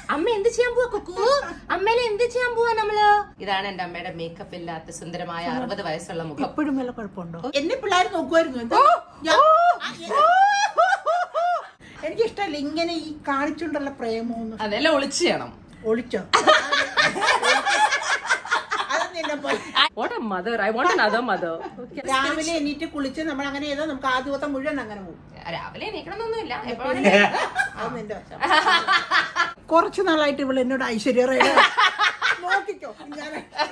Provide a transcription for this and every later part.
അമ്മ എന്ത് ചെയ്യാൻ പോവാ കുക്കു അമ്മേനെ എന്ത് ചെയ്യാൻ പോവാ നമ്മള് ഇതാണ് എന്റെ അമ്മയുടെ മേക്കപ്പ് ഇല്ലാത്ത സുന്ദരമായ അറുപത് വയസ്സുള്ള മുഖം എപ്പോഴും വല്ല കുഴപ്പമുണ്ടോ എന്നെ പിള്ളേർ നോക്കുമായിരുന്നു എന്താ ഞാൻ- ആ, എ- എനിക്കിഷ്ടമല്ല ഇങ്ങനെ ഈ കാണിച്ചുകൊണ്ടുള്ള പ്രേമമൊന്നും അതെല്ലാം ഒളിച്ചു ചെയ്യണം ഒളിച്ചോ അത് നിന്നെ പോലെ what a mother I won't another mother രാവിലെ എണീറ്റ് കുളിച്ച് നമ്മൾ അങ്ങനെ ചെയ്താൽ നമുക്ക് ആ ദിവസം മുഴുവൻ അങ്ങനെ പോകും രാവിലെ എണീക്കണമെന്നൊന്നുമില്ല എപ്പോ അത് നിന്റെ വശം കുറച്ച് നാളായിട്ട് ഇവൾ എന്നോട് ഐശ്വര്യ റായ് നോക്കിക്കോ ഞാൻ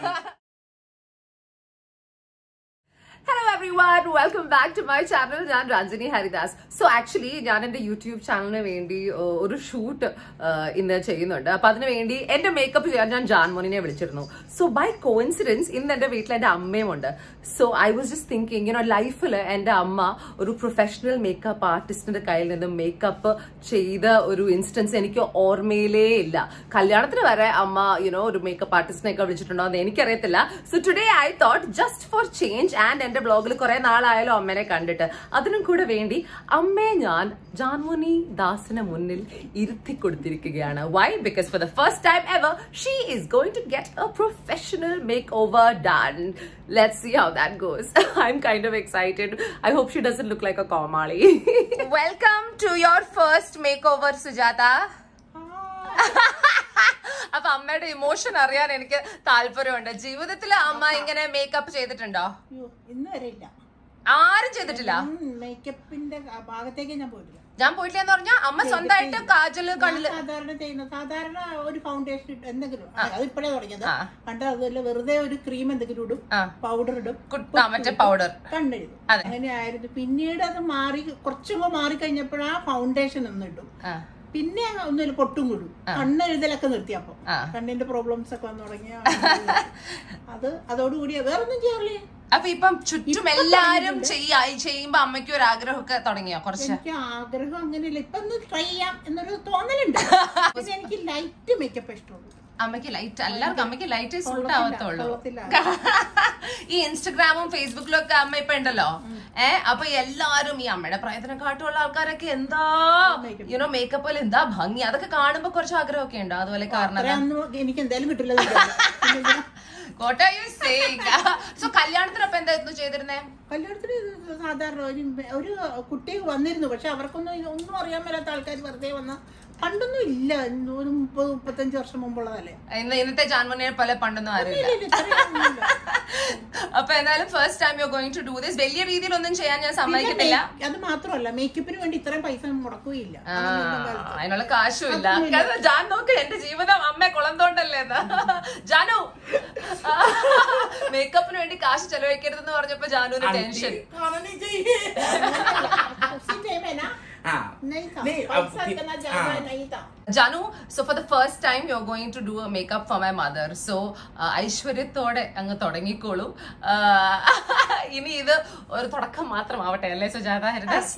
hello everyone welcome back to my channel ഞാൻ രഞ്ജനി ഹരിദാസ് സോ ആക്ച്വലി ഞാൻ എന്റെ യൂട്യൂബ് ചാനലിന് വേണ്ടി uh, ഒരു ഷൂട്ട് ഇന്ന് ചെയ്യുന്നുണ്ട് അപ്പൊ അതിന് വേണ്ടി എന്റെ മേക്കപ്പ് ചെയ്യാൻ ഞാൻ ജാൻമോനിനെ വിളിച്ചിരുന്നു സോ ബൈ കോയിൻസിഡൻസ് ഇന്ന് എന്റെ വീട്ടിൽ എന്റെ അമ്മയും ഉണ്ട് so I was just thinking you know ലൈഫിൽ എന്റെ അമ്മ ഒരു പ്രൊഫഷണൽ മേക്കപ്പ് ആർട്ടിസ്റ്റിന്റെ കയ്യിൽ നിന്ന് മേക്കപ്പ് ചെയ്ത ഒരു ഇൻസ്റ്റൻസ് എനിക്ക് ഓർമ്മയിലേ ഇല്ല കല്യാണത്തിന് വരെ അമ്മ യുനോ ഒരു മേക്കപ്പ് ആർട്ടിസ്റ്റിനെയൊക്കെ വിളിച്ചിട്ടുണ്ടോ എന്ന് എനിക്കറിയത്തില്ല so today I thought just for change and എന്റെ ബ്ലോഗിൽ കുറെ നാളായാലും അമ്മേനെ കണ്ടിട്ട് അതിനും കൂടെ വേണ്ടി അമ്മയെ ഞാൻ ജാൻമുനി ദാസിന് മുന്നിൽ ഇരുത്തി കൊടുത്തിരിക്കുകയാണ് why because for the first time ever she is going to get a professional makeover done let see how that goes I'm kind of excited I hope she doesn't look like a കോമാളി welcome to your first makeover Sujatha അപ്പൊ അമ്മയുടെ emotion അറിയാൻ എനിക്ക് താല്പര്യമുണ്ട് ജീവിതത്തിൽ അമ്മ ഇങ്ങനെ makeup ചെയ്തിട്ടുണ്ടോ അയ്യോ ഇന്ന് വരെ ഇല്ല ആരും ചെയ്തിട്ടില്ല മേക്കപ്പിന്റെ ഭാഗത്തേക്ക് ഞാൻ പോയിട്ടില്ല ഞാൻ പോയിട്ടില്ല എന്ന് പറഞ്ഞാൽ അമ്മ സ്വന്തമായിട്ട് കാജല് ഞാൻ കണ്ണില് സാധാരണ ചെയ്യുന്ന സാധാരണ ഒരു ഫൗണ്ടേഷൻ ഇട്ട് എന്തെങ്കിലും അത് ഇപ്പോഴേ തുടങ്ങിയത് ആ. പണ്ട് അതുപോലെ വെറുതെ ഒരു ക്രീം എന്തെങ്കിലും ഇടും ആ. പൗഡർ ഇടും കുട്ട മറ്റേ പൗഡർ കണ്ണെഴുതും അതെ. അങ്ങനെയായിരുന്നു പിന്നീട് അത് മാറി കുറച്ചും മാറി കഴിഞ്ഞപ്പോഴാ ഫൗണ്ടേഷൻ ഒന്ന് ഇടും പിന്നെ ഒന്നുമില്ല പൊട്ടും കൂടും കണ്ണെഴുതലൊക്കെ നിർത്തിയപ്പോ ആ. കണ്ണിന്റെ പ്രോബ്ലംസ് ഒക്കെ വന്നു തുടങ്ങിയ അത് അതോടുകൂടി വേറൊന്നും ചെയ്യാറില്ലേ അപ്പൊ ഇപ്പം ചുറ്റും എല്ലാരും ചെയ്യാ ചെയ്യുമ്പോ അമ്മയ്ക്ക് ഒരു ആഗ്രഹമൊക്കെ തുടങ്ങിയോ കുറച്ച് എനിക്ക് ആഗ്രഹം അങ്ങനെയല്ല ഇപ്പൊ ഒന്ന് ട്രൈ ചെയ്യാം എന്നൊരു തോന്നലുണ്ട് പക്ഷെ എനിക്ക് ലൈറ്റ് മേക്കപ്പ് ഇഷ്ടമുള്ളൂ അമ്മയ്ക്ക് ലൈറ്റ് എല്ലാവർക്കും അമ്മയ്ക്ക് ലൈറ്റ് സൂട്ട് കൊള്ളത്തില്ല, ആവത്തുള്ളൂ കൊള്ളത്തില്ല. ഈ ഇൻസ്റ്റഗ്രാമും ഫേസ്ബുക്കിലും ഒക്കെ അമ്മ ഇപ്പൊ ഉണ്ടല്ലോ ഏ അപ്പൊ എല്ലാരും ഈ അമ്മയുടെ പ്രായത്തിനെക്കാട്ടുള്ള ആൾക്കാരൊക്കെ എന്താ യുനോ മേക്കപ്പിൽ എന്താ ഭംഗി അതൊക്കെ കാണുമ്പോ കുറച്ച് ആഗ്രഹമൊക്കെ ഉണ്ടോ അതുപോലെ കാരണം അത്രയൊന്നും എനിക്ക് എന്തായാലും കിട്ടില്ല എന്ന് വിചാരിച്ചു. പിന്നെ എന്തിനാ? കോട്ട യു സോ കല്യാണത്തിനപ്പൊ എന്തായിരുന്നു ചെയ്തിരുന്നേ കല്യാണത്തിന് ഇത് സാധാരണ ഒരു ഒരു കുട്ടി വന്നിരുന്നു പക്ഷെ അവർക്കൊന്നും ഇത് ഒന്നും അറിയാൻ മേലാത്ത ആൾക്കാർ വെറുതെ വന്ന പണ്ടൊന്നും ഇല്ല ഒരു മുപ്പത് മുപ്പത്തഞ്ച് വർഷം മുമ്പുള്ളതല്ലേ ഇന്ന് ഇന്നത്തെ ജാൻമണിയെ പോലെ പണ്ടൊന്നും അറിയില്ല ഇല്ല, ഇത്രയൊന്നുമില്ല. അപ്പൊ എന്തായാലും first time you going to do this വലിയ രീതിയിലൊന്നും ചെയ്യാൻ ഞാൻ പിന്നെ സമ്മതിക്കത്തില്ല make- അത് മാത്രമല്ല മേക്കപ്പിന് വേണ്ടി ഇത്രയും പൈസ മുടക്കുകയില്ല ആ, അതിനുള്ള കാശും ഇല്ല കാരണം ജാൻ നോക്ക് എന്റെ ജീവിതം അമ്മ കുളന്തോണ്ടല്ലേ ജാനു മേക്കപ്പിന് വേണ്ടി കാശ് ചെലവഴിക്കരുതെന്ന് പറഞ്ഞപ്പോ ജാനുവിന് ടെൻഷൻ उसी टाइम है ना हाँ नहीं था नहीं, अब पैसा कि- इतना ज्यादा हाँ। नहीं था Janu so for the first time you are going to do a makeup for my mother so ഐശ്വര്യത്തോടെ അങ്ങ് തുടങ്ങിക്കോളൂ ആ, ഇനി ഇത് ഒരു തുടക്കം മാത്രമാവട്ടെ അല്ലേ സുജാത ഹരിദാസ്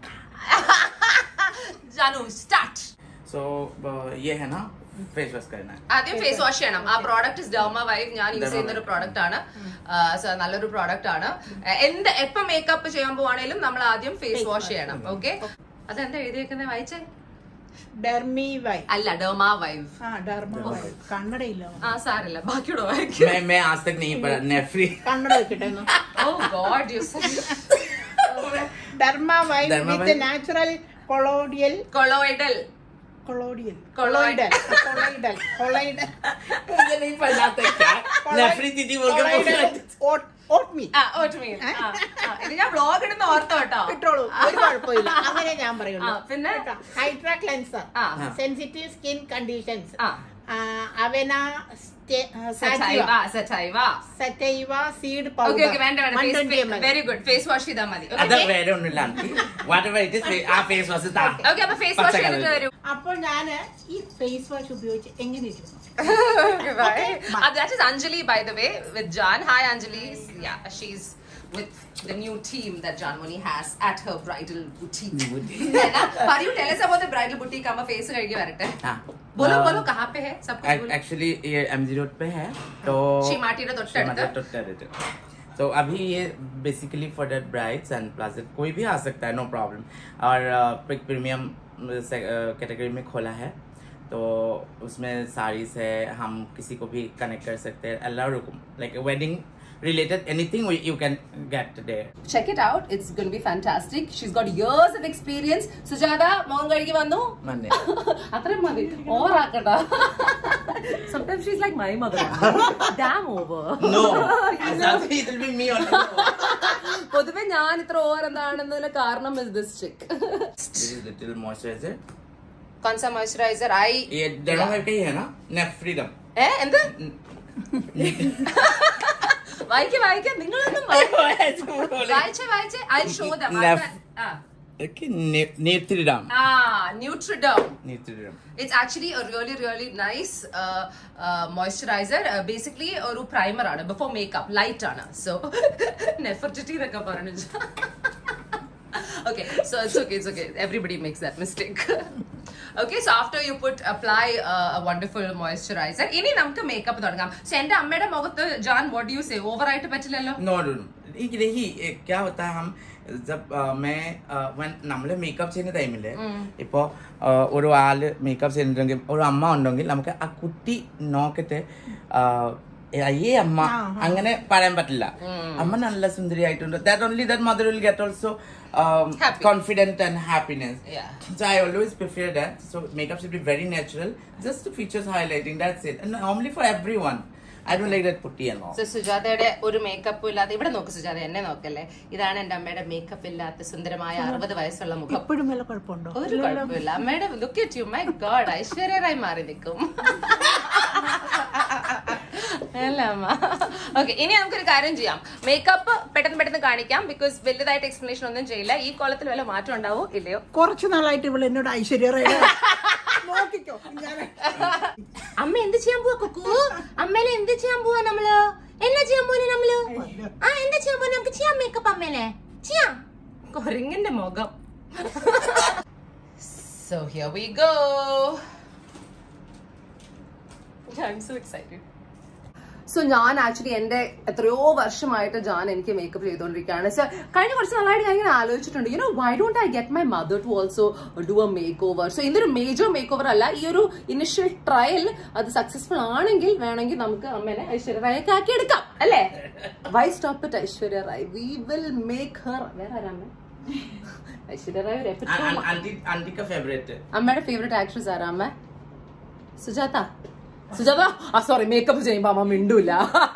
ജാനു സ്റ്റാർട്ട് सो ये है ना फेस वॉश करना है ആദ്യം ഫേസ് വാഷ് ചെയ്യണം ആ പ്രോഡക്റ്റ് ഇസ് ഡർമ വൈവ് ഞാൻ യൂസ് ചെയ്യുന്ന ഒരു പ്രോഡക്റ്റ് ആണ് ആ, so നല്ലൊരു പ്രോഡക്റ്റ് ആണ് ആ, എന്ത് എപ്പോ മേക്കപ്പ് ചെയ്യാൻ പോവാണേലും നമ്മൾ ആദ്യം ഫേസ് വാഷ് ചെയ്യണം ഓക്കെ അതെന്താ എഴുതിയേക്കുന്നത് വായിച്ചേ ഡെർമി വൈ അല്ല ഡർമ വൈവ് ആ ഡെർമ വൈ കണ്ണടയില്ല ആ സാരല്ല ബാക്കിയോട് വായിക്കും मैं मैं आज तक नहीं पढ़ा नेफ्री കണ്ണട വെക്കട്ടെ ഒന്ന് ഓ ഗോഡ് യു ഡെർമ വൈ Derma with Vibe. Natural colloidal colloidal colloidal Colloid. Colloidal colloidal मुझे नहीं पढ़ना था क्या नेफ्री दीदी बोल के കൊളോയിഡൽ ഓട്ട്മീൽ ആ ഓട്ട്മീൽ ഇത് ഞാൻ ബ്ലോഗ് ഇടുന്ന ഓർത്തോ കേട്ടോ കിട്ടുള്ളൂ ഒരു കുഴപ്പമില്ല അങ്ങനെ ഞാൻ പറയുള്ളൂ ആ, പിന്നെ? ഹൈഡ്രാ ക്ലെൻസർ ആ. സെൻസിറ്റീവ് സ്കിൻ കണ്ടീഷൻസ് ആ. Avena sativa sativa sativa seed okay okay വേണ്ട വേണ്ട വെരി ഗുഡ് ഫേസ് വാഷ് ചെയ്താൽ മതി അത് വേറെ ഒന്നുമില്ല വാട്ട് എവർ ഇറ്റ് ഇസ് ആ ഫേസ് വാഷ് താ ഓക്കെ അപ്പൊ ഫേസ് വാഷ് ചെയ്തിട്ട് വരൂ അപ്പോൾ ഞാൻ ഈ ഫേസ് വാഷ് ഉപയോഗിച്ച് എങ്ങനെ ഇരിക്കുന്നു Okay, bye. Uh, that is Anjali, by the way, with Jan. Hi, Anjali. Yeah, she's with the new team that Jan Moni has at her bridal boutique. है ना? But you tell us about the bridal boutique. हम face करके बैठे हैं. हाँ बोलो बोलो कहाँ पे है सब कुछ बोलो. एक्चुअली ये एमजी रोड पे है तो शीमाटी रो തൊട്ടടുത്ത്. शीमाटी തൊട്ടടുത്ത്. तो अभी ये basically for the brides and plus कोई भी आ सकता है नो प्रॉब्लम और प्रीमियम कैटेगरी में खोला है तो उसमें साड़ीज है हम किसी को भी कनेक्ट कर सकते हैं अल्लाह रुकुम like wedding related anything we, you can get there Check it out. It's going to be fantastic. She's got years of experience. Sujatha മോൻ കഴുകി വന്നു Monday. അത്രയും മതി ഓവറാക്കണ്ട sometimes she's like my mother damn over no Asafi, it will be me only പൊതുവെ ഞാൻ ഇത്ര over എന്താണെന്നതിന് കാരണം is this chick this is little moisturizer कौन सा मॉइस्चराइजर आई ये दोनों में का ही है ना नेप फ्रीडम ഏ എന്ത് വായിക്ക വായിക്ക നിങ്ങളൊന്നും വായിച്ചേ വായിച്ചേ I show them Nef- okay Nutridam ആ ന്യൂട്രിഡം Nutridam It's actually a really, really nice uh, uh, moisturizer. Uh, basically, ഒരു primer ആണ് before makeup, light ആണ്. So, Nefertiti എന്നൊക്കെ പറഞ്ഞു. okay, so it's okay, it's okay. Everybody makes that mistake. okay, so after you put apply uh, a wonderful moisturizer, ഇനി നമുക്ക് makeup തുടങ്ങാം. So, എന്റെ അമ്മയുടെ മുഖത്ത് Jan what do you say? Over ആയിട്ട് പറ്റില്ലല്ലോ? नो नो नो ये नहीं ये क्या होता है हम जब ആ, मैं when നമ്മള് മേക്കപ്പ് ചെയ്യുന്ന ടൈമില് ഇപ്പോ ആ, ഒരു ആള് മേക്കപ്പ് ചെയ്യുന്നുണ്ടെങ്കിൽ ഒരു അമ്മ ഉണ്ടെങ്കിൽ നമുക്ക് ആ കുട്ടി നോക്കിട്ട് ആ, അയ്യേ അമ്മ അങ്ങനെ പറയാൻ പറ്റില്ല അമ്മ നല്ല സുന്ദരിയായിട്ടുണ്ട് that only that mother will get also Happy. Confident and happiness Yeah. So I always prefer that. So makeup should be very natural, just the features highlighting. That's it. And normally for everyone. I don't like that putty and all. So, സുജാതയുടെ ഒരു makeup ഇല്ലാത്ത ഇവിടെ നോക്ക് സുജാത എന്നെ നോക്കല്ലേ ഇതാണ് എന്റെ അമ്മയുടെ മേക്കപ്പ് ഇല്ലാത്ത സുന്ദരമായ അറുപത് വയസ്സുള്ള മുഖം ഇപ്പോഴും വല്ല കുഴപ്പമുണ്ടോ ഒരു കുഴപ്പമില്ല അമ്മയുടെ look at you my god Aishwarya Rai മാറി നിൽക്കും അല്ല അമ്മ ഓക്കെ ഇനി നമുക്കൊരു കാര്യം ചെയ്യാം മേക്കപ്പ് പെട്ടെന്ന് പെട്ടെന്ന് കാണിക്കാം ബിക്കോസ് വലുതായിട്ട് എക്സ്പ്ലനേഷൻ ഒന്നും ചെയ്യില്ല ഈ കോളത്തിൽ വല്ല മാറ്റം ഉണ്ടാവോ ഇല്ലയോ കുറച്ചു നാളായിട്ട് ഇവിടെ എന്നോട് ഐശ്വര്യ റായ് നോക്കിക്കോ ഞാൻ അമ്മ എന്ത് ചെയ്യാൻ പോവാ കുക്കു അമ്മേനെ എന്ത് ചെയ്യാൻ പോവാ നമ്മള് എന്നാ ചെയ്യാൻ പോവാ നമ്മള് ആ എന്താ ചെയ്യാൻ പോവാ നമുക്ക് ചെയ്യാം മേക്കപ്പ് അമ്മേനെ ചെയ്യാം കൊരങ്ങന്റെ മുഖം so here we go I'm so excited. So ഞാൻ ആക്ച്വലി എന്റെ എത്രയോ വർഷമായിട്ട് ജാൻ എനിക്ക് മേക്കപ്പ് ചെയ്തുകൊണ്ടിരിക്കുകയാണ് സോ കഴിഞ്ഞ കുറച്ച് നാളായിട്ട് ഞാൻ ഇങ്ങനെ ആലോചിച്ചിട്ടുണ്ട് you know why don't I get my mother to also do a makeover so ഇതൊരു മേജർ മേക്ക് ഓവർ അല്ല ഈ ഒരു ഇനിഷ്യൽ ട്രയൽ അത് സക്സസ്ഫുൾ ആണെങ്കിൽ വേണമെങ്കിൽ നമുക്ക് അമ്മേനെ ഐശ്വര്യ റായൊക്കെ ആക്കി എടുക്കാം അല്ലേ why stop it Aishwarya Rai we will make her വേറെ ആരാ അമ്മ ഐശ്വര്യ റായ് ഒരു And, and, epitom. auntie, auntie ka favorite. അമ്മയുടെ ഫേവറേറ്റ് ആക്ട്രസ് ആരാ അമ്മ സുജാത സുജാത ആ സോറി മേക്കപ്പ് ചെയ്യുമ്പോ അമ്മ മിണ്ടൂല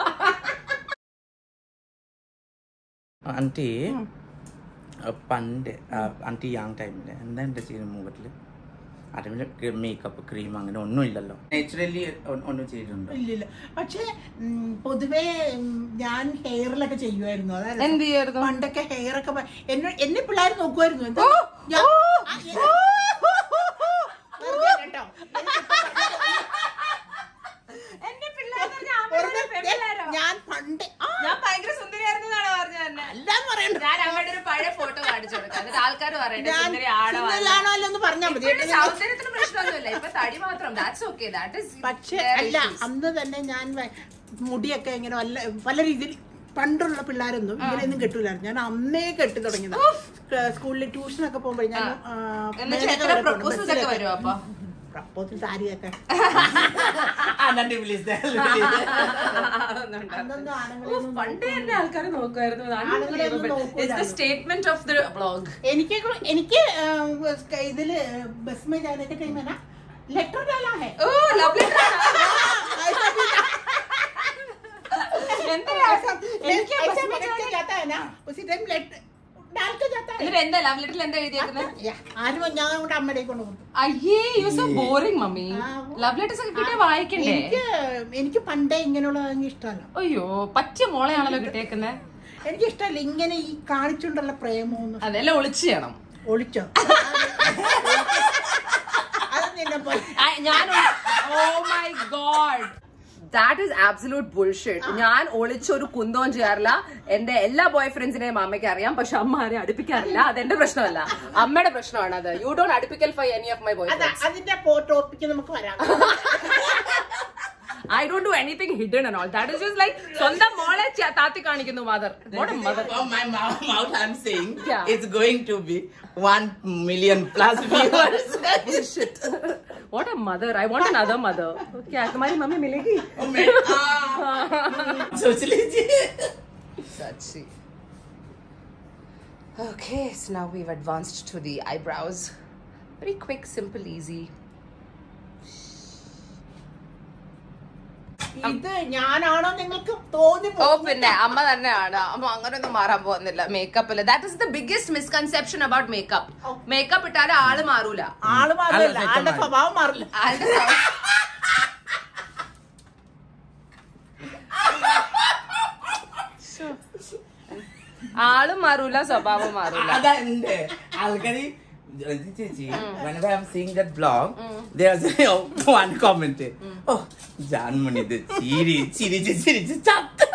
ആന്റി പണ്ട് ആന്റി യാങ് ടൈമില് എന്താ എന്റെ ചെയ്യുന്ന മുഖത്തില് അതിന് മേക്കപ്പ് ക്രീം അങ്ങനെ ഒന്നും ഇല്ലല്ലോ നാച്ചുറലി ഒന്നും ചെയ്തിട്ടുണ്ടോ ഇല്ലില്ല പക്ഷേ ഉം, പൊതുവേ ഉം, ഞാൻ ഹെയറിലൊക്കെ ചെയ്യുമായിരുന്നു അതായത് എന്ത് ചെയ്യായിരുന്നു? പണ്ടൊക്കെ ഹെയർ ഒക്കെ ഭ- എന്നെ എന്നെ പിള്ളേർ നോക്കുമായിരുന്നു എന്താ ഞാൻ- ആ, എ- വെറുതെ കേട്ടോ. എന്റെ പിള്ളേർ വെറുതെ ഞാൻ പണ്ട് ആ, ഞാൻ ഭയങ്കര സുന്ദരിയായിരുന്നാണ് പറഞ്ഞത് തന്നെ അല്ലാന്ന് പറയണ്ട ഞാൻ അമ്മയുടെ ഒരു പഴയ ഫോട്ടോ കാണിച്ചു കൊടുക്കാം എന്നിട്ട് ആൾക്കാർ പറയട്ടെ ഞാൻ സുന്ദരി ആണോ അല്ല. സുന്ദരിയാണോ അല്ലെന്ന് പറഞ്ഞാൽ മതി ഇപ്പോഴും സൗന്ദര്യത്തിന് പ്രശ്നമൊന്നുമില്ല ഇപ്പൊ തടി മാത്രം ദാറ്റ്സ് ഓക്കെ ദാറ്റ് ഇസ് പക്ഷെ അല്ല അന്ന് തന്നെ ഞാൻ വ- മുടിയൊക്കെ ഇങ്ങനെ വല്ല പല രീതിയിൽ പണ്ടുള്ള പിള്ളേരൊന്നും ഇങ്ങനെയൊന്നും കെട്ടൂലായിരുന്നു ഞാൻ അന്നേ കെട്ടി തുടങ്ങിയത് സ്കൂളിൽ ട്യൂഷനൊക്കെ പോകുമ്പോൾ ഞാൻ ആ, എന്നിട്ട് മേലൊക്കെ എത്ര വരെ പോകണം, പ്രപ്പോസൽസ് ഒക്കെ ബസ്സിലൊക്കെ. വരുമോ അപ്പൊ പ്രപ്പോസൽ സാരിയൊക്കെ ആന്റി വിളിച്ച അന്നൊന്നും ആണുങ്ങളെയൊന്നും പണ്ടേ എന്റെ ആൾക്കാർ നോക്കുമായിരുന്നു ആണുങ്ങളെ ഒന്നും നോക്കൂലായിരുന്നു. സ്റ്റേറ്റ്മെന്റ് ഓഫ് ദ ബ്ലോഗ് എനിക്ക് കു- എനിക്ക് ആ, ഇതില് ബസ് में जाने के टाइम है ना लेटर डाला है ഓ ലവ് ലെറ്റർ ऐसा भी എന്താ ऐसा ऐसा पकड़ के जाता है ना उसी टाइम लेटर डाल के जाता है എന്നിട്ട് എന്താ ലവ് ലെറ്ററിൽ എന്താ എഴുതിയേക്കുന്നത് യാ, ആരും ഞാൻ അങ്ങോട്ട് അമ്മയുടെ കൊണ്ട് കൊടുത്തു അയ്യേ യു സോ ബോറിംഗ് മമ്മി ആ. ലവ് ലെറ്റേഴ്സ് ഒക്കെ കിട്ടിയാ വായിക്കണ്ടേ എനിക്ക് എനിക്ക് പണ്ടേ ഇങ്ങനെയുള്ള ഇഷ്ടമല്ല അയ്യോ പറ്റിയ മോളെയാണല്ലോ കിട്ടിയേക്കുന്നത് എനിക്ക് ഇഷ്ടമല്ല ഇങ്ങനെ ഈ കാണിച്ചുകൊണ്ടുള്ള പ്രേമമൊന്നും അതെല്ലാം ഒളിച്ചു ചെയ്യണം ഒളിച്ചോ അത് നിന്നെ പോലെ ഞാൻ oh my god that is absolute bullshit ഞാൻ ഒളിച്ചൊരു കുന്തവും ചെയ്യാറില്ല എന്റെ എല്ലാ ബോയ് ഫ്രണ്ട്സിനെയും അമ്മയ്ക്ക് അറിയാം പക്ഷെ അമ്മ ആരെയും അടുപ്പിക്കാറില്ല അതെന്റെ പ്രശ്നമല്ല അമ്മയുടെ പ്രശ്നമാണ് അത് യു ഡോണ്ട് അടുപ്പിക്കൽ ഫൈ എനി ഓഫ് മൈ ബോയ് അതാ അതിന്റെ ടോപ്പിക്ക് നമുക്ക് വരാം I don't do anything hidden and all that is just like സ്വന്തം മോളെ ച- താത്തി കാണിക്കുന്നു mother mother From my mouth, mouth I'm saying Yeah. it's going to be one million plus viewers. What a mother. I want another mother. क्या तुम्हारी mummy मिलेगी सोच लीजिए Sachi. Okay, so now we've advanced to the eyebrows. Very quick, simple, easy. ഇത് ഞാനാണോ നിങ്ങൾക്ക് തോന്നി ഓ പിന്നെ അമ്മ തന്നെയാണ് അമ്മ അങ്ങനെയൊന്നും മാറാൻ പോകുന്നില്ല മേക്കപ്പില് that is the biggest misconception about makeup makeup ഇട്ടാലും ആള് മാറൂല ആള് മാറില്ല അല്ല, ആളുടെ മാറി. സ്വഭാവം മാറില്ല ആളുടെ സ്വ- ആള് മാറൂല സ്വഭാവം മാറൂല അതല്ലേ ആൾക്കാര് രഞ്ജി ചേച്ചി whenever I'm seeing that vlog there's one comment oh Jaanmoni ഇത് ചിരി ചിരിച്ച് ചിരിച്ച് ചത്ത്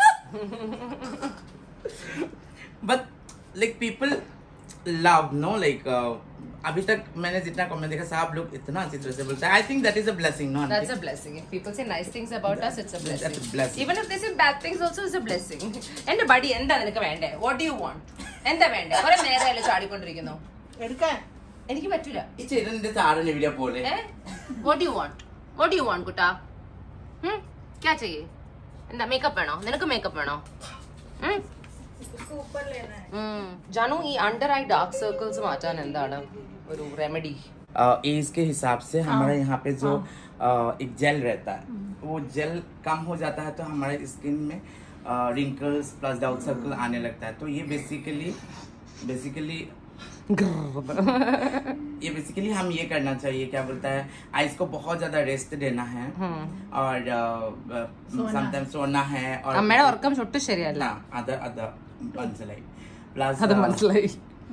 but like people love no like uh, अभी तक मैंने जितना कमेंट देखा सब लोग इतना अच्छी तरह से बोलते हैं I think that is a blessing no That's a blessing. If people say nice things about us, it's a blessing. That's a blessing. Even if they say bad things, also it's a blessing. എന്റെ buddy എന്താ നിനക്ക് വേണ്ടേ what do you want എന്താ വേണ്ടേ കുറെ നേരമല്ലേ ചാടിക്കൊണ്ടിരിക്കുന്നു എടുക്കാൻ എനിക്ക് പറ്റൂല ഈ ചേട്ടന്റെ താരൻ എവിടെയാ പോലെ ഏ what you want what you want കുട്ടാ ഹും ക്യാ ചെയ്യേ എന്താ മേക്കപ്പ് വേണോ നിനക്ക് മേക്കപ്പ് വേണോ ഉം? ഉം. ജാനു ഈ അണ്ടർ ഐ ഡാർക്ക് സർക്കിൾസ് മാറ്റാൻ എന്താണ് ഒരു റെമഡി एज के हिसाब से हमारे यहाँ पे जो अ, एक जेल रहता है वो जेल कम हो जाता है तो हमारे स्किन में रिंकल्स प्लस डाउट सर्कल आने लगता है तो ये बेसिकली बेसिकली ये बेसिकली हम ये करना चाहिए क्या बोलता है आइस को बहुत ज्यादा रेस्ट देना है और समटाइम सोना है और അമ്മയുടെ ഉറക്കം ചൊട്ടും ശരിയല്ല हाँ, अदर अदर മനസ്സിലായി प्लस അത് മനസ്സിലായി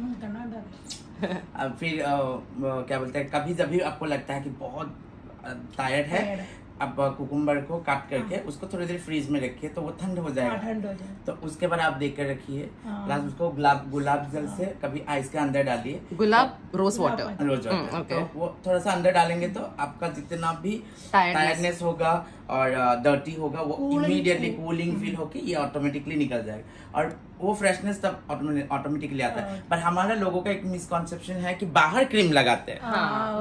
अब फिर अ, अ, क्या बोलते हैं कभी जभी आपको लगता है कि बहुत टायर्ड है अब कुकुम्बर को काट करके उसको थोड़ी देर फ्रीज में रखिए तो वो ठंड हो जाएगा ठंड हो जाए तो उसके बाद आप देख कर रखिए प्लस उसको गुलाब गुलाब जल से कभी आइस के अंदर डालिए ഗുലാബ് റോസ് വാട്ടർ रोज वाटर हम्म, okay. तो वो थोड़ा सा अंदर डालेंगे तो आपका जितना भी Tiredness. टायर्डनेस होगा और डर्टी होगा वो इमीडिएटली कूलिंग फील होके ये ऑटोमेटिकली निकल जाएगा और वो फ्रेशनेस तब ऑटोमेटिकली आता है पर हमारा लोगों का एक मिसकॉन्सेप्शन है कि बाहर क्रीम लगाते हैं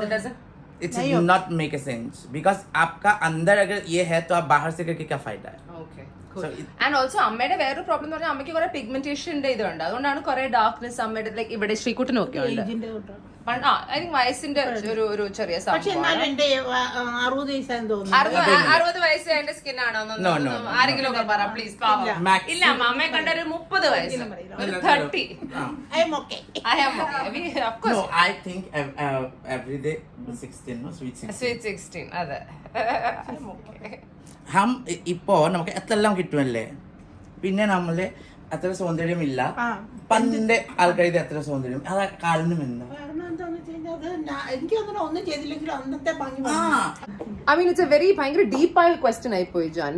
it's not make a sense because आपका अंदर अगर ये है तो आप बाहर से करके क्या फायदा है So it- ആൻഡ് ഓൾസോ അമ്മയുടെ വേറൊരു പ്രോബ്ലം എന്ന് പറഞ്ഞാൽ അമ്മയ്ക്ക് കുറെ പിഗ്മെന്റേഷന്റെ ഇതുണ്ട് അതുകൊണ്ടാണ് കുറെ ഡാർക്ക്നെസ് അമ്മയുടെ ലൈക്ക് ഇവിടെ ശ്രീകുട്ടനും ഒക്കെ ഉണ്ട് ഏജിന്റെ കൊണ്ടാണ്. പണ്ട് ആ ഐ തിങ്ക് വയസ്സിന്റെ ഒരു ഒരു ചെറിയ പക്ഷെ എന്നാലും സംഭവം എന്റെ ആ, ആ, അറുപത് വയസ്സാന്ന് തോന്നുന്നു അറുപത് അറുപത് വയസ്സ് എന്റെ സ്കിൻ ആണോ No, no, no. ആരെങ്കിലും ഒക്കെ പറ പ്ലീസ് പാവം Maximum. ഇല്ല അമ്മ അമ്മയെ കണ്ട ഒരു മുപ്പത് വയസ്സ് ഒരു No, no, no. തേർട്ടി हाँ. I'm okay I am of course No, I think ev- uh, every day 16, no? Sweet 16. Sweet sixteen അതെ ഓക്കെ ഹം ഇ- ഇപ്പോ നമുക്ക് എത്രയെല്ലാം കിട്ടുമല്ലേ പിന്നെ നമ്മള് അത്ര സൗന്ദര്യമില്ല ആ. പണ്ട് ആൾക്കാർക്ക് എത്ര സൗന്ദര്യം അത് കാരണം എന്താ കാരണം എന്താന്ന് വെച്ച് കഴിഞ്ഞാൽ അത് ഞാൻ- എനിക്ക് തോന്നുന്നു ഒന്നും ചെയ്തില്ലെങ്കിലും അന്നത്തെ ഭംഗി ആ വന്നു. I mean it's a very ഭയങ്കര ഡീപ്പായ ക്വസ്റ്റ്യൻ ആയി പോയി ജാൻ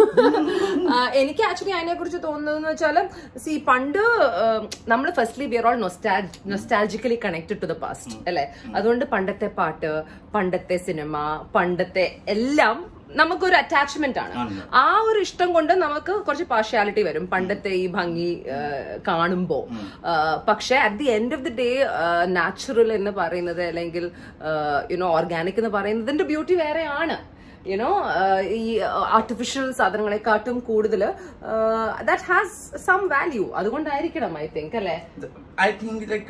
ആ, എനിക്ക് ആക്ച്വലി അതിനെ കുറിച്ച് തോന്നുന്നതെന്ന് വെച്ചാൽ സി പണ്ട് നമ്മൾ firstly we are all nostalgically connected to the past അല്ലെ അതുകൊണ്ട് പണ്ടത്തെ പാട്ട് പണ്ടത്തെ സിനിമ പണ്ടത്തെ എല്ലാം നമുക്കൊരു അറ്റാച്ച്മെന്റ് ആണ് ആണ്. ആ ഒരു ഇഷ്ടം കൊണ്ട് നമുക്ക് കുറച്ച് പാർഷ്യാലിറ്റി വരും പണ്ടത്തെ ഈ ഭംഗി ആ, കാണുമ്പോ ആ, പക്ഷെ at the end of the day natural എന്ന് പറയുന്നത് അല്ലെങ്കിൽ യുനോ ഓർഗാനിക് എന്ന് പറയുന്നതിന്റെ ബ്യൂട്ടി വേറെയാണ് യുനോ ഈ ആർട്ടിഫിഷ്യൽ സാധനങ്ങളെക്കാട്ടും കൂടുതൽ ദാറ്റ് ഹാസ് സം വാല്യൂ അതുകൊണ്ടായിരിക്കണം ഐ തിങ്ക് അല്ലേ आई थिंक लाइक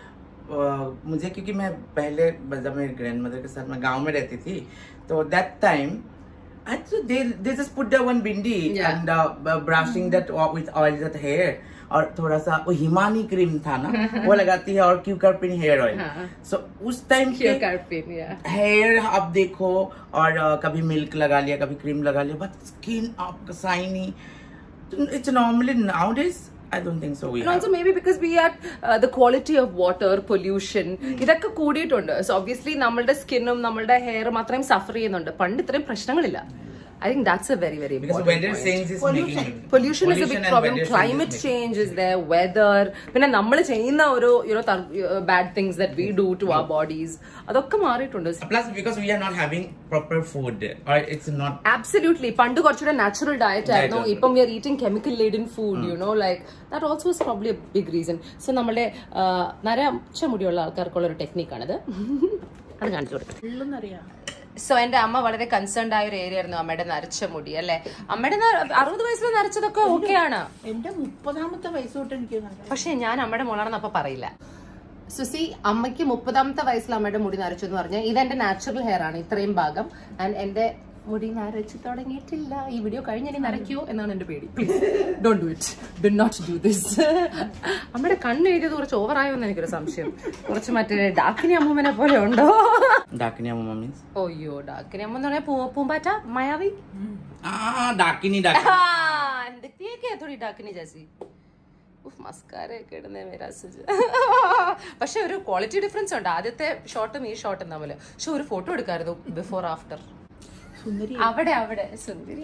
मुझे क्योंकि मैं पहले जब मेरी ग्रैंड मदर के साथ मैं गांव में रहती थी तो that time I thought they they just put that one bindi Yeah. and uh, brushing that o- with oil that hair और थोड़ा सा वो हिमानी क्रीम था ना वो लगाती है और क्यूकर पिन हेयर ऑयल हाँ। सो उस टाइम हेयर आप देखो और uh, कभी मिल्क लगा लिया कभी क्रीम लगा लिया बट स्किन आपका shiny it's normally nowadays I don't think so we And also maybe because we are uh, the quality of water, pollution, ഇതൊക്കെ കൂടിയിട്ടുണ്ട് സോ ഒബ്വിയസ്ലി നമ്മളുടെ സ്കിന്നും നമ്മളുടെ ഹെയറും അത്രയും സഫർ ചെയ്യുന്നുണ്ട് പണ്ട് ഇത്രയും പ്രശ്നങ്ങളില്ല I think that's a very very because weather change is making pollution is a big and problem weather change is climate making- change is the weather പിന്നെ നമ്മൾ ചെയ്യുന്ന ഒരു you know bad things that we do to our bodies അതൊക്കെ മാറിയിട്ടുണ്ട് Plus, because we are not having proper food, or it's not. Absolutely പണ്ട് കുറച്ചുകൂടെ natural diet ആയിരുന്നു Diet, ഇപ്പം we are eating chemical laden food you know like that also is probably a big reason so നമ്മുടെ നരച്ച മുടിയുള്ള ആൾക്കാർക്കുള്ള ഒരു ടെക്നിക്കാണിത് അത് കാണിച്ചു കൊടുക്കും ഉള്ളെന്നറിയാം സോ എന്റെ അമ്മ വളരെ കൺസേൺഡ് ആയ ഒരു ഏരിയ ആയിരുന്നു അമ്മയുടെ നരച്ച മുടി അല്ലെ അമ്മയുടെ ന- അറുപത് വയസ്സിൽ നരച്ചതൊക്കെ ഓക്കെയാണ് എന്റെ മുപ്പതാമത്തെ വയസ്സ് തൊട്ട് എനിക്ക് നല്ല പക്ഷെ ഞാൻ അമ്മയുടെ മോളാണെന്ന് അപ്പൊ പറയില്ല സുസി അമ്മയ്ക്ക് മുപ്പതാമത്തെ വയസ്സിൽ അമ്മയുടെ മുടി നരച്ചു എന്ന് പറഞ്ഞാൽ ഇതെന്റെ നാച്ചുറൽ ഹെയർ ആണ് ഇത്രയും ഭാഗം ആൻഡ് എന്റെ മുടി നരച്ചു തുടങ്ങിയിട്ടില്ല ഈ വീഡിയോ കഴിഞ്ഞ ഇനി നരയ്ക്കോ എന്നാണ് എന്റെ പേടി don't do it do not do this അമ്മയുടെ കണ്ണ് എഴുതിയത് കുറച്ച് ഓവറായോ എന്ന് എനിക്കൊരു സംശയം കുറച്ച് മറ്റേ ഡാക്കിനി അമ്മൂമ്മനെ പോലെ ഉണ്ടോ डाकिनी अम्मा मीन्स ഓയ്യോ ഡാക്കിനി അമ്മ എന്ന് പറഞ്ഞാൽ പൂ- പൂമ്പാറ്റ മായാവി हाँ डाकिनी डाकिनी എന്തൊക്കെയൊക്കെ തൊടി ഡാക്കിനി ജാസി ഉഫ്, മസ്കാര ഒക്കെ ഇടുന്നേ മേരാ സുജ പക്ഷെ ഒരു ക്വാളിറ്റി ഡിഫറൻസ് ഉണ്ട് ആദ്യത്തെ ഷോട്ടും ഈ ഷോട്ടും തമ്മിൽ പക്ഷെ ഒരു ഫോട്ടോ എടുക്കായിരുന്നു ബിഫോർ ആഫ്റ്റർ സുന്ദരി അവിടെ അവിടെ സുന്ദരി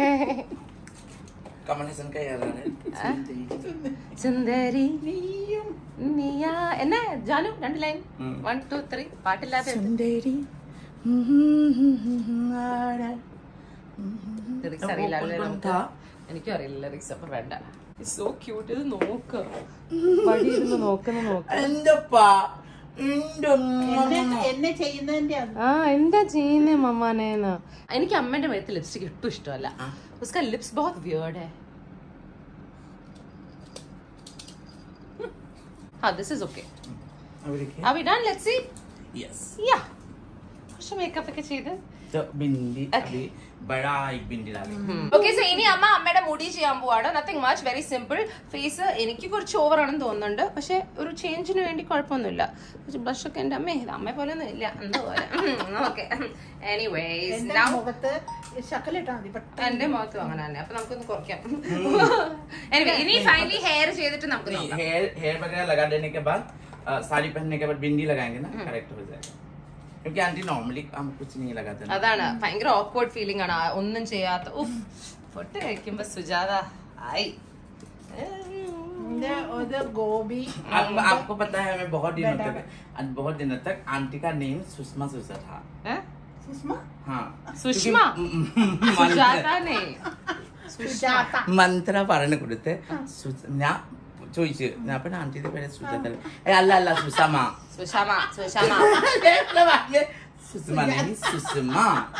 कमल हसन का याद आ रहा है സുന്ദരി നീയാ എന്നാ ജാനു രണ്ട് ലൈൻ വൺ ടു ത്രീ പാട്ടില്ലാതെ सुंदरी ലിറിക്സ് അറിയില്ല वो അല്ലേ कौन നമുക്ക്? था? എനിക്കും അറിയില്ല ലിറിക്സ് അപ്പൊ വേണ്ട സോ ക്യൂട്ട് ഇത് നോക്ക് വഴിയിരുന്ന് നോക്കുന്ന നോക്ക് എന്റെ പാ എന്റെ എന്നെ എന്നെ ചെയ്യുന്നതിന്റെ അത് ആ എന്താ ചെയ്യുന്നേ മമ്മാനേന്ന് എനിക്ക് അമ്മേന്റെ മേത്ത് ലിപ്സ്റ്റിക് ഇട്ടും ഇഷ്ടമല്ല ഉസ്ക ലിപ്സ് ബഹുത് വിയേർഡ് है हाँ दिस इज ओके अभी देखिए are we done let's see yes yeah കുറച്ച് മേക്കപ്പ് ഒക്കെ ചെയ്ത് तो बिंदी अभी बड़ा एक बिंदी डाली ഓക്കെ സോ ഇനി അമ്മ അമ്മയുടെ മുടി ചെയ്യാൻ പോവാണ് nothing much very simple face എനിക്ക് കുറച്ച് ഓവർ ആണെന്ന് തോന്നുന്നുണ്ട് പക്ഷെ ഒരു ചേഞ്ചിന് വേണ്ടി കുഴപ്പമൊന്നുമില്ല പക്ഷെ ബ്ലഷ് ഒക്കെ എന്റെ അമ്മേ ഇത് അമ്മയെ പോലെ ഒന്നും ഇല്ല എന്താ പോലെ ഓക്കെ എനിവേസ് എന്റെ മുഖത്ത് ശക്കലിട്ടാ മതി പെട്ടെന്ന് എന്റെ മുഖത്തും അങ്ങനെ തന്നെ അപ്പൊ നമുക്കൊന്ന് കുറയ്ക്കാം Anyway, ഇനി ഫൈനലി ഹെയർ ചെയ്തിട്ട് നമുക്ക് नहीं നോക്കാം हेयर हेयर वगैरह लगा देने के बाद अ, साड़ी पहनने के बाद बिंदी लगाएंगे ना करेक्ट हो जाएगा क्योंकि आंटी नॉर्मली हम कुछ नहीं लगाते ना അതാണ് ഭയങ്കര ഓക്വേർഡ് ഫീലിംഗ് ആണ് ആ ഒന്നും ചെയ്യാത്ത ഉഫ് പൊട്ട് കഴിക്കുമ്പോ സുജാത ആയി എന്റെ ഒരു ഗോപി आपको आपको पता है हमें बहुत दिनों तक आज बहुत दिनों तक आंटी का नेम सुषमा सुसा था ഏ? സുഷ്മ हाँ സുഷ്മ क्योंकि- സുജാതാനെ സുജാത മന്ത്ര പറഞ്ഞു കൊടുത്ത് സു- ഞാൻ ചോദിച്ചു ഞാൻ പിന്നെ ആന്റിയുടെ പേര് സുജാത അല്ലേ? ഏ, അല്ല അല്ല സുഷമ സുഷമ സുഷമ സുഷമ नहीं, സുഷമ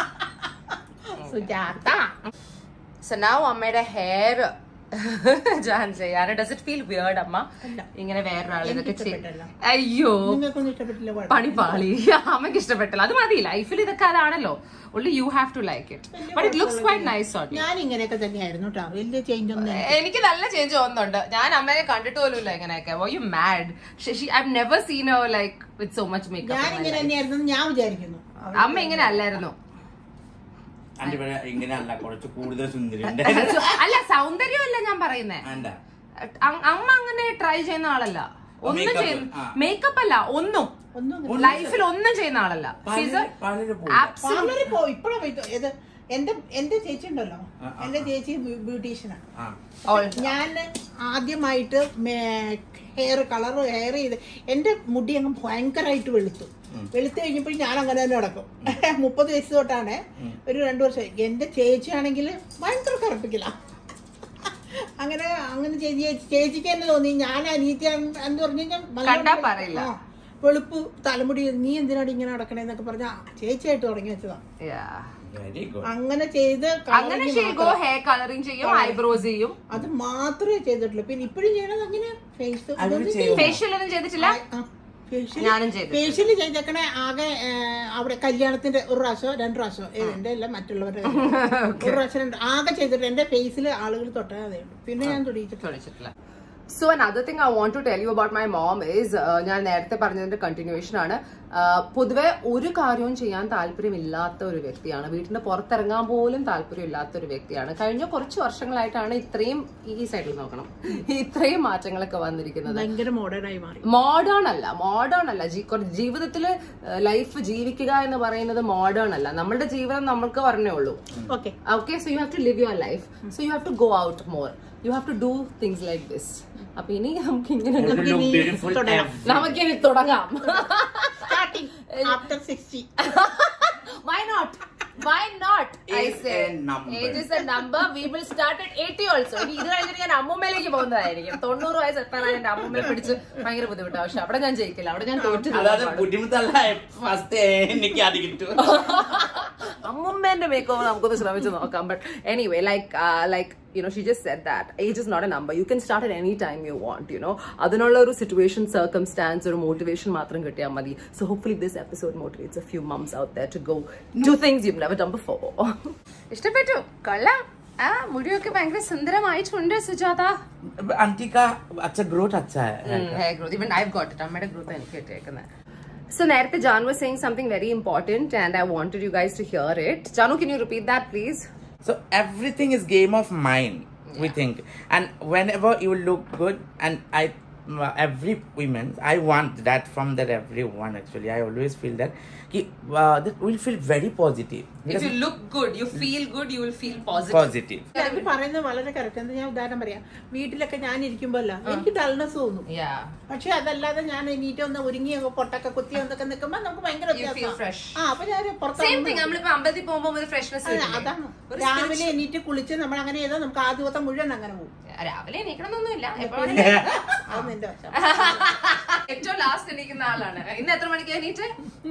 സുജാത സോ നൗ അമ്മയുടെ ഹെയർ ജാൻ ചെയ്യാറ് ഡസ് ഇറ്റ് ഫീൽ വിയേർഡ് അമ്മ ഇങ്ങനെ വേറൊരാൾ ഇതൊക്കെ എനിക്ക് ചെയ്യും ഇഷ്ടപ്പെട്ടില്ല. അയ്യോ നിങ്ങൾക്കൊന്നും ഇഷ്ടപ്പെട്ടില്ല കുഴപ്പം. പണി പാളി അമ്മക്ക് ഇഷ്ടപ്പെട്ടില്ല അത് മതി ലൈഫിൽ ഇതൊക്കെ അതാണല്ലോ ഉള്ളി you have to like it but it looks quite nice on ഞാൻ ഇങ്ങനെയൊക്കെ തന്നെയായിരുന്നു കേട്ടോ വലിയ ചേഞ്ച് ഒന്നും എനിക്ക് എനിക്ക് നല്ല ചേഞ്ച് തോന്നുന്നുണ്ട് ഞാൻ അമ്മേനെ കണ്ടിട്ട് പോലുമില്ല ഇങ്ങനെയൊക്കെ oh you mad I never seen oh like with so much ഞാൻ മേക്കപ്പ് ഇങ്ങനെ തന്നെയായിരുന്നു എന്ന് ഞാൻ വിചാരിക്കുന്നു അമ്മ ഇങ്ങനെ അല്ലായിരുന്നു ആന്റി പറയാ ഇങ്ങനെ അല്ല കുറച്ച് കൂടുതൽ സുന്ദരി ഉണ്ട് അല്ല സൗന്ദര്യമല്ല ഞാൻ പറയുന്നേ എന്താ അ- അമ്മ അങ്ങനെ ട്രൈ ചെയ്യുന്ന ആളല്ല ഒന്നും Makeup, ചെയ്യുന്ന ആ. മേക്കപ്പ് അല്ല ഒന്നും ഒന്നും ലൈഫിൽ ഒന്നും ചെയ്യുന്ന ആളല്ല പാർലർ- പാർലറിൽ പോകും. പാർലറിൽ പോ ഇപ്പഴാ പോയി ഇത് എന്റെ എന്റെ ചേച്ചി ഉണ്ടല്ലോ ആ, ആ, എന്റെ ചേച്ചി ബ്യൂട്ടീഷ്യനാണ് ആ ഞാൻ ആദ്യമായിട്ട് ഹെയർ കളർ ഹെയർ ചെയ്ത് എന്റെ മുടി അങ്ങ് ഭയങ്കരമായിട്ട് വെളുത്തു വെളുത്ത് കഴിഞ്ഞപ്പോൾ ഞാൻ അങ്ങനെ തന്നെ നടക്കും മുപ്പത് വയസ്സ് തൊട്ടാണ് ഒരു രണ്ടു വർഷം എന്റെ ചേച്ചിയാണെങ്കിൽ ഭയങ്കര കറുപ്പിക്കില്ല അങ്ങനെ അങ്ങനെ ചേച്ചി ചേച്ചിക്ക് തന്നെ തോന്നി ഞാൻ അനീതി എന്ന് പറഞ്ഞു കഴിഞ്ഞാൽ കണ്ടാ പറയില്ല. ആ, വെളുപ്പ് തലമുടി നീ എന്തിനാണ് ഇങ്ങനെ നടക്കണേന്നൊക്കെ പറഞ്ഞ ചേച്ചിയായിട്ട് തുടങ്ങി വെച്ചതാ Yeah. വെരി ഗുഡ് അങ്ങനെ ചെയ്ത് അങ്ങനെ coloring ചെയ്യോ മാത്രം. ഹെയർ കളറിങ് ചെയ്യും ഐബ്രോസ് ചെയ്യും അത് മാത്രമേ ചെയ്തിട്ടുള്ളൂ പിന്നെ ഇപ്പോഴും ചെയ്യണത് അങ്ങനെ ഫേസ് അവര് ചെയ്യും. ഫേഷ്യൽ ഒന്നും ചെയ്തിട്ടില്ല ഞാനും ചെയ്തിട്ടുണ്ട്. ഫേഷ്യൽ ചെയ്തേക്കണേ ആകെ ഏ, അവിടെ കല്യാണത്തിന്റെ ഒരു പ്രാവശ്യം രണ്ട് പ്രാവശ്യം ഏ, എന്റെ അല്ല മറ്റുള്ളവരുടെ കല്യാണം. ഒരു പ്രാവശ്യം രണ്ട് ആകെ ചെയ്തിട്ട് എന്റെ ഫേസിൽ ആളുകൾ തൊട്ടേ അതേ ഉള്ളൂ പിന്നെ ഞാൻ തൊടിയിച്ചിട്ടില്ല ചോദിച്ചിട്ടില്ല so another thing I want to tell you about my mom is ഞാൻ നേരത്തെ പറഞ്ഞതിന്റെ കണ്ടിന്യൂഷൻ ആണ് Uh, പൊതുവെ ഒരു കാര്യവും ചെയ്യാൻ താല്പര്യമില്ലാത്ത ഒരു വ്യക്തിയാണ് വീട്ടിന്റെ പുറത്തിറങ്ങാൻ പോലും താല്പര്യമില്ലാത്ത ഒരു വ്യക്തിയാണ് കഴിഞ്ഞ കുറച്ച് വർഷങ്ങളായിട്ടാണ് ഇത്രയും ഈ സൈഡിൽ നോക്കണം ഇത്രയും മാറ്റങ്ങളൊക്കെ വന്നിരിക്കുന്നത് ഭയങ്കര മോഡേൺ ആയി മാറി മോഡേൺ അല്ല മോഡേൺ അല്ല ജീ- കുറ- ജീവിതത്തില് ലൈഫ് ജീവിക്കുക എന്ന് പറയുന്നത് മോഡേൺ അല്ല നമ്മളുടെ ജീവിതം നമ്മൾക്ക് പറഞ്ഞേ ഉള്ളൂ okay okay so you have to live your life so you have to go out more you have to do things like this അപ്പൊ ഇനി നമുക്ക് ഇങ്ങനെ ബ്യൂട്ടിഫുൾ നമുക്കിനി തുടങ്ങാം starting after sixty why not why not i Age say a number. age is a number we will start at 80 also ഇനി ഇത് കഴിഞ്ഞിട്ട് ഞാൻ അമ്മൂമ്മയിലേക്ക് പോകുന്നതായിരിക്കും തൊണ്ണൂറ് വയസ്സ് എത്താനായി എന്റെ അമ്മൂമ്മയെ പിടിച്ച് ഭയങ്കര ബുദ്ധിമുട്ടാണ് പക്ഷെ അവിടെ ഞാൻ ജയിക്കില്ല അവിടെ ഞാൻ തോറ്റു അല്ലാതെ നിൽക്കുവാണ്. ബുദ്ധിമുട്ടല്ല ഫസ്റ്റ് എനിക്ക് അത് കിട്ടും അമ്മമ്മേന്റെ മേക്ക് ഓവർ നമുക്കൊന്ന് ശ്രമിച്ചു നോക്കാം but anyway like like you know she just set that age is not a number you can start at any time you want you know അതിനുള്ള ഒരു സിറ്റുവേഷൻ സർക്കംസ്റ്റാൻസ് ഒരു മോട്ടിവേഷൻ മാത്രം കിട്ടിയാൽ മതി so hopefully this episode motivates a few mums out there to go to things you never done before ഇഷ്ടപ്പെട്ടു കൊള്ളാം ആ മുടിയൊക്കെ ഭയങ്കര സുന്ദരമായിട്ടുണ്ട് സുജാത आंटी का अच्छा ग्रोथ अच्छा है hair growth even I got it അമ്മയുടെ ഗ്രോത്ത് എനിക്ക് കിട്ടിയേക്കുന്നത് So Nerite Jan was saying something very important and I wanted you guys to hear it. Janu, can you repeat that please? So everything is game of mind. We think, and whenever you look good, and I, every women, I want that from that everyone. Actually, I always feel that, ki, uh, that will feel very positive. If you look good you feel good you will feel positive Positive. അത് പറയുന്നത് വളരെ correct എന്താ ഞാൻ ഉദാഹരണം പറയാം വീട്ടിലൊക്കെ ഞാൻ ഇരിക്കുമ്പോല്ല എനിക്ക് ഡൾനെസ് തോന്നും യാ പക്ഷെ അതല്ലാതെ ഞാൻ എണീറ്റ് ഒന്ന് ഒരുങ്ങി പൊട്ടൊക്കെ കുത്തി ഒന്നൊക്കെ നിൽക്കുമ്പോ നമുക്ക് ഭയങ്കര You feel വ്യത്യാസമാണ്. fresh. ആ അപ്പൊ ഞാൻ സെയിം പുറത്ത് തിങ് നമ്മളിപ്പോ അമ്പലത്തിൽ പോകുമ്പോ ഒരു ഫ്രഷ്നെസ് അതെ, അതാണ് രാവിലെ എണീറ്റ് കുളിച്ച് നമ്മൾ അങ്ങനെ ചെയ്താൽ നമുക്ക് ആ ദിവസം മുഴുവൻ അങ്ങനെ പോകും രാവിലെ എണീക്കണമെന്നൊന്നുമില്ല എപ്പോഴും അത് നിന്റെ വശം ഏറ്റവും ലാസ്റ്റ് എണീക്കുന്ന ആളാണ് ഇന്ന് എത്ര മണിക്ക് എണീറ്റ്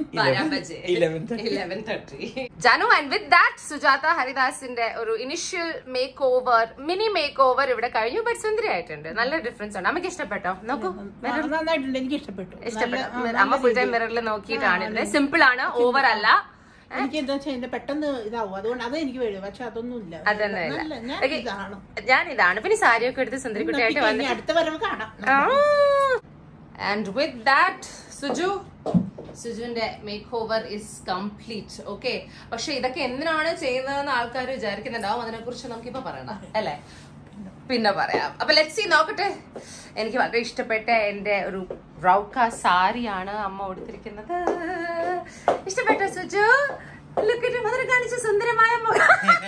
11:30. Eleven thirty Janu and with that Sujatha ഹരിദാസിന്റെ ഒരു initial makeover mini makeover ഇവിടെ കഴിഞ്ഞു ബട്ട് സുന്ദരിയായിട്ടുണ്ട് നല്ല ഡിഫറൻസ് ഉണ്ട് അമ്മക്ക് ഇഷ്ടപ്പെട്ടോ നോക്കൂ ആ, നന്നായിട്ടുണ്ട് എനിക്ക് ഇഷ്ടപ്പെട്ടു ഇഷ്ടപ്പെട്ടു നല്ല- ആ, നല്ല അമ്മ ഫുൾ ടൈം രീതിയിൽ. മിററിൽ നോക്കിയിട്ടാണ് ഇത് സിമ്പിൾ ആണ് ഓവർ അല്ല എനിക്ക് എന്താ വെച്ചാൽ എന്റെ പെട്ടെന്ന് ഇതാവും അതുകൊണ്ട് അത് എനിക്ക് വേണം പക്ഷെ അതൊന്നും ഇല്ല അതന്നെ ഇല്ല. നല്ല ഞാൻ Okay. ഇതാണ് ഞാൻ ഇതാണ് പിന്നെ സാരിയൊക്കെ എടുത്ത് സുന്ദരിക്കുട്ടിയായിട്ട് ഇനി വന്നിട്ട് അടുത്ത വരവ് കാണാം ആൻഡ് വിത്ത് ദാറ്റ് സുജു സുജുവിന്റെ makeover is complete okay പക്ഷെ ഇതൊക്കെ എന്തിനാണ് ചെയ്യുന്നതെന്ന് ആൾക്കാർ വിചാരിക്കുന്നുണ്ടാവും അതിനെ കുറിച്ച് നമുക്കിപ്പോ പറയണം അല്ലേ പിന്നെ പറയാം അപ്പൊ ലെറ്റ് സി നോക്കട്ടെ എനിക്ക് വളരെ ഇഷ്ടപ്പെട്ട എന്റെ ഒരു റൗക്ക സാരിയാണ് അമ്മ ഉടുത്തിരിക്കുന്നത് ഇഷ്ടപ്പെട്ട സുജു ലുക്കിട്ട് മധുര കാണിച്ച സുന്ദരമായ മുഖം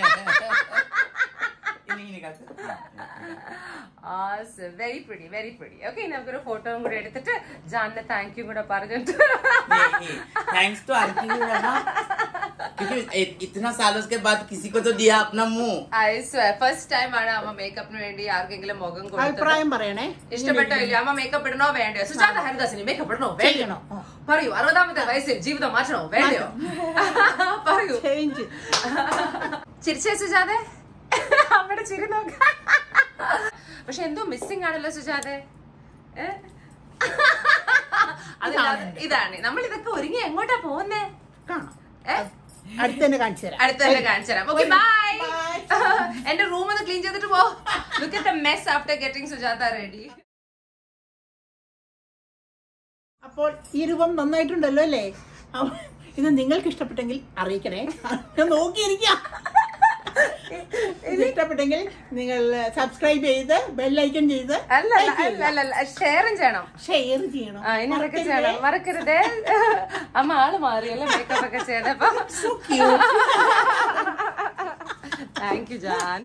very pretty very pretty okay നമുക്കൊരു ഫോട്ടോയും കൂടെ എടുത്തിട്ട് ജാനിനെ താങ്ക് യു കൂടെ പറഞ്ഞിട്ട് थैंक्स टू आंटी भी है ना क्योंकि इ- इतना सालों के बाद किसी को तो दिया अपना मुंह ഫസ്റ്റ് ടൈം ആണ് അമ്മ മേക്കപ്പിന് വേണ്ടി ആർക്കെങ്കിലും മുഖം കൊടുത്തത് അഭിപ്രായം പറയണേ ഇഷ്ടപ്പെട്ടോ ഇല്ല അമ്മ മേക്കപ്പ് ഇടണോ വേണ്ടയോ സുജാത ഹരിദാസിന് മേക്കപ്പ് ഇടണോ വേണ്ടയോ ചെയ്യണോ? ആ. പറയൂ അറുപതാമത്തെ വയസ്സിൽ ജീവിതം മാറ്റണോ വേണ്ടയോ പറയൂ ചേഞ്ച് ചിരിച്ചേ സുജാതെ അമ്മയുടെ ചിരി നോക്ക പക്ഷെ എന്തോ മിസ്സിംഗ് ആണല്ലോ സുജാതെ ഏ? അതില്ലാതെ ഇതാണ് നമ്മൾ ഇതൊക്കെ ഒരുങ്ങി എങ്ങോട്ടാ പോകുന്നേ കാണാം ഏ? അടുത്ത് തന്നെ കാണിച്ചു തരാം അടുത്ത തന്നെ കാണിച്ചു തരാം ഓക്കെ ബൈ Bye. എന്റെ റൂം ഒന്ന് ക്ലീൻ ചെയ്തിട്ട് പോ look at the mess after getting Sujatha ready അപ്പോൾ ഈ രൂപം നന്നായിട്ടുണ്ടല്ലോ അല്ലേ അപ്പൊ ഇത് നിങ്ങൾക്ക് ഇഷ്ടപ്പെട്ടെങ്കിൽ അറിയിക്കണേ ഞാൻ നോക്കിയിരിക്കാം ഇത് ഇഷ്ടപ്പെട്ടെങ്കിൽ നിങ്ങൾ സബ്സ്ക്രൈബ് ചെയ്ത് ബെല്ലൈക്കൺ ചെയ്ത് അല്ല അല്ല, അല്ല അല്ല അല്ല ഷെയറും ചെയ്യണം ഷെയർ ചെയ്യണം ആ ഇനി അതൊക്കെ മറക്കരുതേ. ചെയ്യണം മറക്കരുതേ അമ്മ ആള് മാറിയല്ലേ മേക്കപ്പ് ഒക്കെ ചെയ്തപ്പോ Cute. Thank you Jan